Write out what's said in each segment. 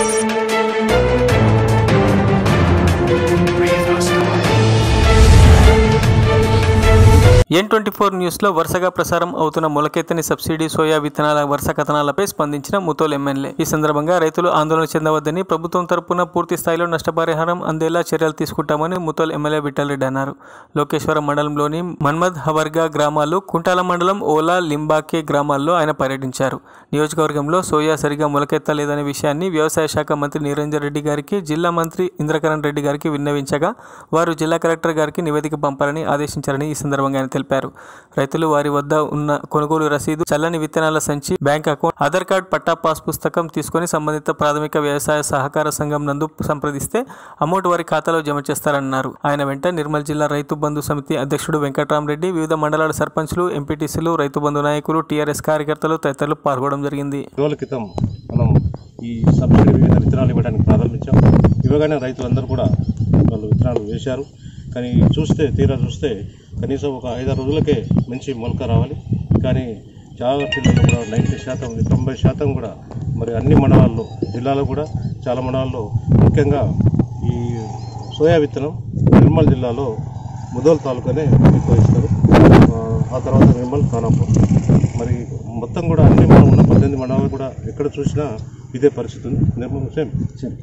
ఎన్ twenty four న్యూస్లో వరుసగా ప్రసారం అవుతున్న మొలకెత్తని సబ్సిడీ సోయా విత్తనాల వరుస కథనాలపై స్పందించిన ముతోల్ ఎమ్మెల్యే ఈ సందర్భంగా రైతులు ఆందోళన చెందవద్దని ప్రభుత్వం తరపున పూర్తి స్థాయిలో నష్టపరిహారం అందేలా చర్యలు తీసుకుంటామని ముతోల్ ఎమ్మెల్యే విఠలరెడ్డి అన్నారు లోకేశ్వరం మండలంలోని మన్మద్ హవర్గా గ్రామాలు కుంటాల మండలం ఓలా లింబాకే గ్రామాల్లో ఆయన పర్యటించారు నియోజకవర్గంలో సోయా సరిగా మొలకెత్తలేదనే విషయాన్ని వ్యవసాయ శాఖ మంత్రి నిరంజన్ రెడ్డి గారికి జిల్లా మంత్రి ఇంద్రకరణ్ రెడ్డి గారికి విన్నవించగా వారు జిల్లా కలెక్టర్ గారికి నివేదిక పంపాలని ఆదేశించారని ఈ సందర్భంగా ఆయన తెలిపారు రైతులు వారి వద్ద ఉన్న కొనుగోలు రసీదు చల్లని విత్తనాల సంచి బ్యాంక్ అకౌంట్ ఆధార్ కార్డ్ పట్టా పాస్ పుస్తకం తీసుకొని సంబంధిత ప్రాథమిక వ్యవసాయ సహకార సంఘం నందు సంప్రదిస్తే అమౌంట్ వారి ఖాతాలో జమ చేస్తారన్నారు ఆయన వెంట నిర్మల్ జిల్లా రైతు బంధు సమితి అధ్యక్షుడు వెంకట్రామరెడ్డి వివిధ మండలాల సర్పంచ్లు ఎంపీటీసీలు రైతు బంధు నాయకులు టీఆర్ఎస్ కార్యకర్తలు తదితరులు పాల్గొనడం జరిగింది రోజుల క్రితం మనం ఈ సబ్సిడీ వివిధ విత్తనాలు ఇవ్వడానికి ప్రారంభించాం ఇవ్వగానే రైతులందరూ కూడా వాళ్ళు విత్తనాలు వేశారు కానీ చూస్తే తీరా చూస్తే కనీసం ఒక ఐదారు రోజులకే మంచి మొలక రావాలి కానీ చాలా పిల్లలు కూడా నైంటీ శాతం తొంభై శాతం కూడా మరి అన్ని మండలాల్లో జిల్లాలో కూడా చాలా మండలాల్లో ముఖ్యంగా ఈ సోయా విత్తనం నిర్మల్ జిల్లాలో ముదోల్ తాలూకానే ఎక్కువ ఇస్తారు ఆ, ఆ తర్వాత నిర్మల్ ఖానాపూర్ మరి మొత్తం కూడా అన్ని మనం ఉన్న పద్దెనిమిది మండలాలు కూడా ఎక్కడ చూసినా ఇదే పరిస్థితి ఉంది నిర్మల్ సేమ్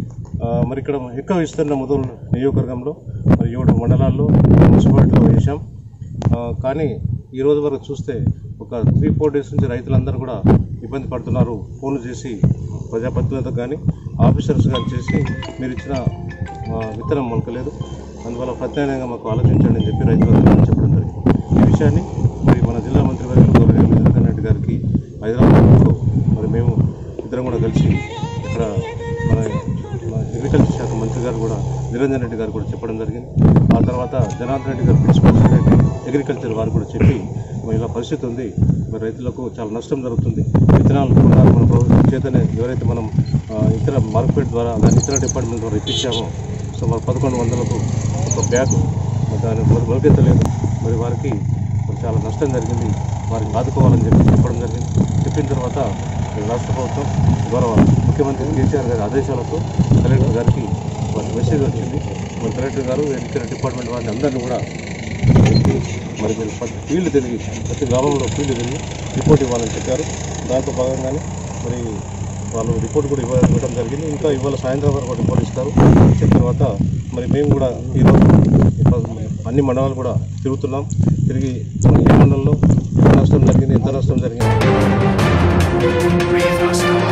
ఆ, మరి ఇక్కడ ఎక్కువ ఇస్తున్న ముదోల్ నియోజకవర్గంలో మరి ఏడు మండలాల్లో మున్సిపాలిటీలో వేసాం ఆ, కానీ ఈ రోజు వరకు చూస్తే ఒక త్రీ ఫోర్ డేస్ నుంచి రైతులందరూ కూడా ఇబ్బంది పడుతున్నారు ఫోన్లు చేసి ప్రజాప్రతినిధులకు కానీ ఆఫీసర్స్ కానీ చేసి మీరు ఇచ్చిన ఆ, విత్తనం మొలకలేదు అందువల్ల ప్రత్యామ్నాయంగా మాకు ఆలోచించండి అని చెప్పి రైతులందరూ చెప్పడం జరిగింది ఈ విషయాన్ని మరి మన జిల్లా మంత్రి వర్యులు గౌరవ ఇంద్రకరణ్ రెడ్డి గారికి హైదరాబాద్లో మరి మేము ఇద్దరం కూడా కలిసి ఇక్కడ మన మన అగ్రికల్చర్ శాఖ మంత్రి గారు కూడా నిరంజన్ రెడ్డి గారు కూడా చెప్పడం జరిగింది ఆ తర్వాత జనార్దన్ రెడ్డి గారు ప్రిన్సిపల్ సెక్రటరీ అగ్రికల్చర్ వారు కూడా చెప్పి మరి ఇలా పరిస్థితి ఉంది మరి రైతులకు చాలా నష్టం జరుగుతుంది విత్తనాలు కూడా మన ప్రభుత్వం చేతనే ఎవరైతే మనం ఆ, ఇతర మార్కెట్ ద్వారా దాని ఇతర డిపార్ట్మెంట్ ద్వారా ఇప్పించామో సో మరి పదకొండు వందలకు ఒక బ్యాగ్ మరి దాని మొల- మొలకెత్తలేదు మరి వారికి మరి చాలా నష్టం జరిగింది వారికి ఆదుకోవాలని చెప్పి చెప్పడం జరిగింది చెప్పిన తర్వాత ఈ రాష్ట్ర ప్రభుత్వం గౌరవ ముఖ్యమంత్రి కేసీఆర్ గారి ఆదేశాలతో కలెక్టర్ గారికి వారికి మెసేజ్ వచ్చింది మరి కలెక్టర్ గారు ఇతర డిపార్ట్మెంట్ వారిని అందరినీ కూడా పెట్టి మరి మీరు ప్రతి ఫీల్డ్ తిరిగి ప్రతి గ్రామంలో ఫీల్డ్ తిరిగి రిపోర్ట్ ఇవ్వాలని చెప్పారు దాంతో భాగంగానే మరి వాళ్ళు రిపోర్ట్ కూడా ఇవ్వ ఇవ్వడం జరిగింది ఇంకా ఇవాళ సాయంత్రం వరకు రిపోర్ట్ ఇస్తారు ఇచ్చిన తర్వాత మరి మేము కూడా ఈరోజు అన్ని మండలాలు కూడా తిరుగుతున్నాం తిరిగి ఏ మండలంలో ఎంత నష్టం జరిగింది ఎంత నష్టం జరిగింది Breathe us